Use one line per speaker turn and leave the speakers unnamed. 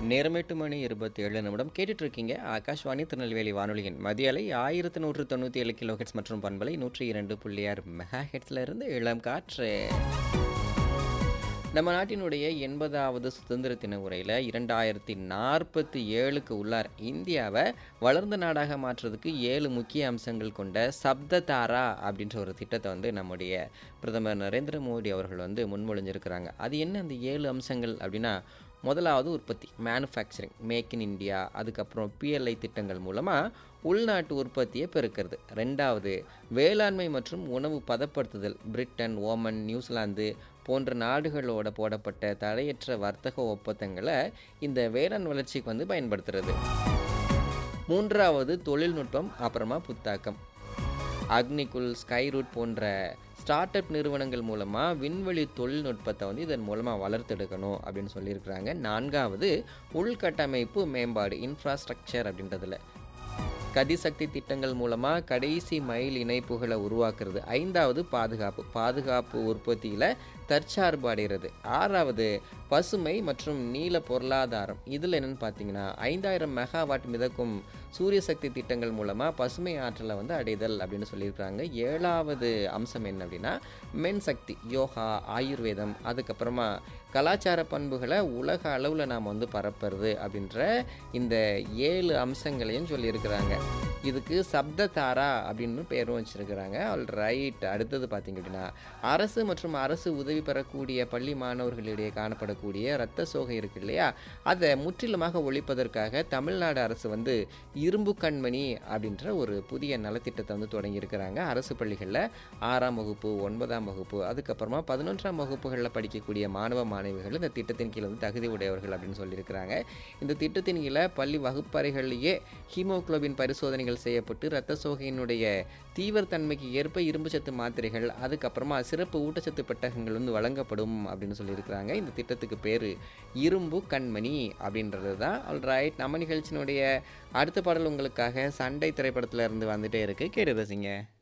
நேரம் எட்டு மணி இருபத்தி ஏழு நிமிடம் கேட்டுட்டு இருக்கீங்க ஆகாஷ்வாணி திருநெல்வேலி வானொலியின் மதிய அலை ஆயிரத்து நூற்று தொண்ணூற்றி ஏழு கிலோ ஹெட்ஸ் மற்றும் பண்பலை நூற்றி இரண்டு புள்ளி ஆறு மெகா ஹெட்ஸ்ல இருந்து இளம் காற்று நம்ம நாட்டினுடைய எண்பதாவது சுதந்திர தின உரையில் இரண்டாயிரத்தி நாற்பத்தி ஏழுக்கு உள்ளார் இந்தியாவை வளர்ந்த நாடாக மாற்றுறதுக்கு ஏழு முக்கிய அம்சங்கள் கொண்ட சப்ததாரா அப்படின்ற ஒரு திட்டத்தை வந்து நம்முடைய பிரதமர் நரேந்திர மோடி அவர்கள் வந்து முன்மொழிஞ்சிருக்கிறாங்க அது என்ன அந்த ஏழு அம்சங்கள் அப்படின்னா முதலாவது உற்பத்தி மேனுஃபேக்சரிங் மேக் இன் இந்தியா அதுக்கப்புறம் பிஎல்ஐ திட்டங்கள் மூலமாக உள்நாட்டு உற்பத்தியை பெருக்கிறது ரெண்டாவது வேளாண்மை மற்றும் உணவு பதப்படுத்துதல் பிரிட்டன் ஓமன் நியூசிலாந்து போன்ற நாடுகளோட போடப்பட்ட தடையற்ற வர்த்தக ஒப்பந்தங்களை இந்த வேளாண் வளர்ச்சிக்கு வந்து பயன்படுத்துறது மூன்றாவது தொழில்நுட்பம் அப்புறமா புத்தாக்கம் அக்னிகுல் ஸ்கைரூட் போன்ற ஸ்டார்ட் அப் நிறுவனங்கள் மூலமாக விண்வெளி தொழில்நுட்பத்தை வந்து இதன் மூலமாக வளர்த்தெடுக்கணும் அப்படின்னு சொல்லியிருக்கிறாங்க நான்காவது உள்கட்டமைப்பு மேம்பாடு இன்ஃப்ராஸ்ட்ரக்சர் அப்படின்றதுல கதிசக்தி திட்டங்கள் மூலமாக கடைசி மைல் இணைப்புகளை உருவாக்குறது ஐந்தாவது பாதுகாப்பு பாதுகாப்பு உற்பத்தியில் தற்சார்பு அடைகிறது ஆறாவது பசுமை மற்றும் நீல பொருளாதாரம் இதில் என்னென்னு பார்த்தீங்கன்னா ஐந்தாயிரம் மெகாவாட் மிதக்கும் சூரிய சக்தி திட்டங்கள் மூலமாக பசுமை ஆற்றலை வந்து அடைதல் அப்படின்னு சொல்லியிருக்கிறாங்க ஏழாவது அம்சம் என்ன அப்படின்னா மென் சக்தி யோகா ஆயுர்வேதம் அதுக்கப்புறமா கலாச்சார பண்புகளை உலக அளவில் நாம் வந்து பரப்புறது அப்படின்ற இந்த ஏழு அம்சங்களையும் சொல்லியிருக்கிறாங்க இதுக்கு சப்ததாரா அப்படின்னு பேரும் வச்சிருக்கிறாங்க ஆல் ரைட் அடுத்தது பார்த்தீங்க அப்படின்னா அரசு மற்றும் அரசு உதவி பெறக்கூடிய பள்ளி மாணவர்களிடையே காணப்படக்கூடிய இரத்த சோகை இருக்கு இல்லையா அதை முற்றிலுமாக ஒழிப்பதற்காக தமிழ்நாடு அரசு வந்து இரும்பு கண்மணி அப்படின்ற ஒரு புதிய நலத்திட்டத்தை வந்து தொடங்கியிருக்கிறாங்க அரசு பள்ளிகளில் ஆறாம் வகுப்பு ஒன்பதாம் வகுப்பு அதுக்கப்புறமா பதினொன்றாம் வகுப்புகளில் படிக்கக்கூடிய மாணவ மாணவிகள் இந்த திட்டத்தின் கீழ் வந்து தகுதி உடையவர்கள் அப்படின்னு சொல்லியிருக்கிறாங்க இந்த திட்டத்தின் கீழே பள்ளி வகுப்பறைகளிலேயே ஹீமோகுளோபின் பரிசோதனைகள் செய்யப்பட்டு இரத்த சோகையினுடைய தீவிரத்தன்மைக்கு ஏற்ப இரும்பு சத்து மாத்திரைகள் அதுக்கப்புறமா சிறப்பு ஊட்டச்சத்து பெட்டகங்கள் வந்து வழங்கப்படும் அப்படின்னு சொல்லியிருக்கிறாங்க இந்த திட்டத்துக்கு பேர் இரும்பு கண்மணி அப்படின்றது தான் ஆல்ரைட் நம்ம நிகழ்ச்சியினுடைய அடுத்த பாடல் உங்களுக்காக சண்டை திரைப்படத்தில் இருந்து வந்துட்டே இருக்கு கேட்டு ரசிங்க